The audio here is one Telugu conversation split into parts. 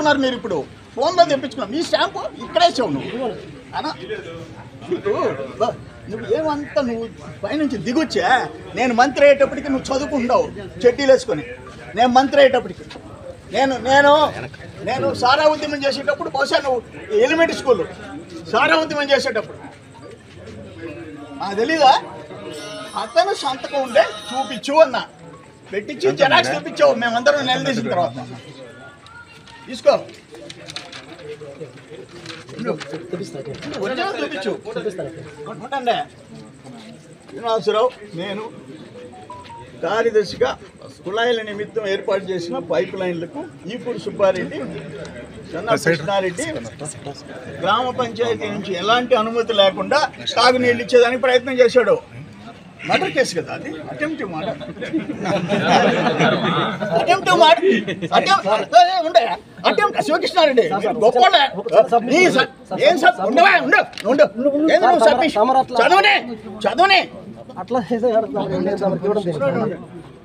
తెప్పించుకున్నారు మీరు ఇప్పుడు ఫోన్లో తెప్పించుకున్నారు మీ స్టాంపు ఇక్కడే ఇచ్చావు నువ్వు అనా నీకు బా, నువ్వు ఏమంతా నువ్వు పైనుంచి దిగొచ్చా నేను మంత్రి అయ్యేటప్పటికి నువ్వు చదువుకుంటావు చెడ్డీలు వేసుకొని నేను మంత్రి అయ్యేటప్పటికి నేను నేను నేను సారా ఉద్యమం చేసేటప్పుడు బహుశా నువ్వు ఎలిమెంటరీ స్కూల్ సారా ఉద్యమం చేసేటప్పుడు నాకు తెలీదా అతను సంతకం ఉండే చూపించు అన్న పెట్టించి జెరాక్స్ చూపించావు మేమందరం నిలదీసిన తర్వాత తీసుకో ఒరిజినల్ చూపించు ఉండండి శ్రీనివాసరావు నేను కార్యదర్శిగా కుళాయిల నిమిత్తం ఏర్పాటు చేసిన పైప్ లైన్లకు ఈపూరు సుబ్బారెడ్డి చెన్న కృష్ణారెడ్డి గ్రామ పంచాయతీ నుంచి ఎలాంటి అనుమతి లేకుండా తాగునీళ్ళు ఇచ్చేదానికి ప్రయత్నం చేశాడు మర్డర్ కేసు కదా అది అటెంప్ట్ మర్డర్ అటెంప్ట్ మర్డర్ ఉండే అటెంప్ట్ శివకృష్ణారెడ్డి మీరు గొప్పోళ్ళే. నీ స- ఏం సార్ ఉండవా ఉండు ఉండు ఏంది నువ్వు సతీష్? చదువునే చదువునే అట్లా చేస్తే నేను తమరికి ఇవ్వడం తెలియదు.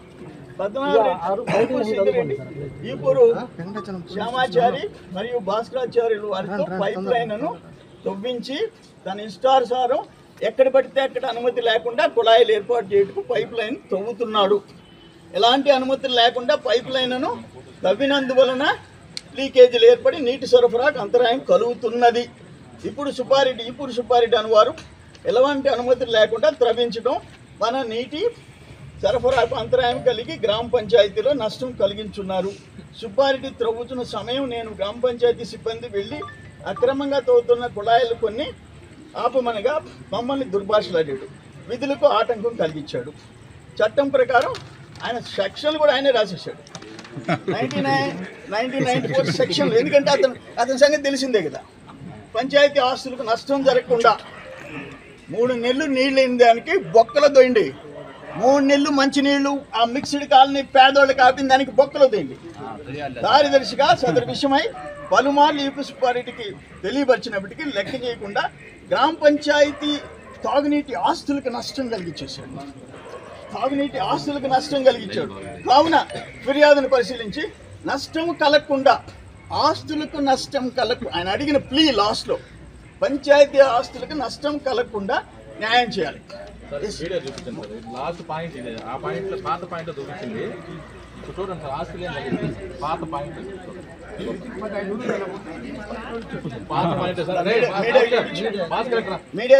ఈపూరు శ్యామాచారి మరియు భాస్కరాచార్యులు వారితో పైప్ లైన్ను తవ్వించి తన ఇష్టానుసారం ఎక్కడ పడితే అక్కడ అనుమతి లేకుండా కుళాయిలు ఏర్పాటు చేయటకు పైప్ లైన్ తవ్వుతున్నాడు ఎలాంటి అనుమతులు లేకుండా పైప్ లైన్ను తవ్వినందువలన లీకేజీలు ఏర్పడి నీటి సరఫరాకు అంతరాయం కలుగుతున్నది ఇప్పుడు సుబ్బారెడ్డి ఇప్పుడు సుబ్బారెడ్డి అనువారు ఎలాంటి అనుమతులు లేకుండా త్రవ్వించడం మన నీటి సరఫరాకు అంతరాయం కలిగి గ్రామ పంచాయతీలో నష్టం కలిగించున్నారు సుబ్బారెడ్డి త్రవ్వుతున్న సమయం నేను గ్రామ పంచాయతీ సిబ్బంది వెళ్ళి అక్రమంగా తవ్వుతున్న కుళాయిలు కొన్ని ఆపమనగా మమ్మల్ని దుర్భాషలాడాడు విధులకు ఆటంకం కలిగించాడు చట్టం ప్రకారం ఆయన సెక్షన్లు కూడా ఆయనే రాసేసాడు ninety nine nineteen ninety four section ఎందుకంటే అతను అతని సంగతి తెలిసిందే కదా పంచాయతీ ఆస్తులకు నష్టం జరగకుండా మూడు నెలలు నీళ్ళు అయిన దానికి బొక్కలు దొండి మూడు నెలలు మంచి నీళ్లు ఆ మిక్స్డ్ కాలనీ పేదోళ్ళకి ఆపిన దానికి బొక్కలు దొండి కార్యదర్శిగా సదరు విషయమై పలుమార్లు ఈపు సుబ్బారెడ్డికి తెలియపరిచినప్పటికీ లెక్క చేయకుండా గ్రామ పంచాయతీ తాగునీటి ఆస్తులకు నష్టం కలిగించేశాడు తాగునీటి ఆస్తులకు నష్టం కలిగించాడు కావున ఫిర్యాదును పరిశీలించి నష్టం కలగకుండా ఆస్తులకు నష్టం కలగ ఆయన అడిగిన ప్లీ లాస్ట్లో పంచాయతీ ఆస్తులకు నష్టం కలగకుండా న్యాయం చేయాలి వీడియో చూపించండి సార్ లాస్ట్ పాయింట్ ఇది ఆ పాయింట్ లో పాత పాయింట్ లో చూపించింది ఇప్పుడు చూడండి సార్ ఆస్ట్రేలియా పాత పాయింట్ పాత పాయింట్ సార్ అరే, మీడియా- భాస్కర్ ఎక్కడ? మీడియా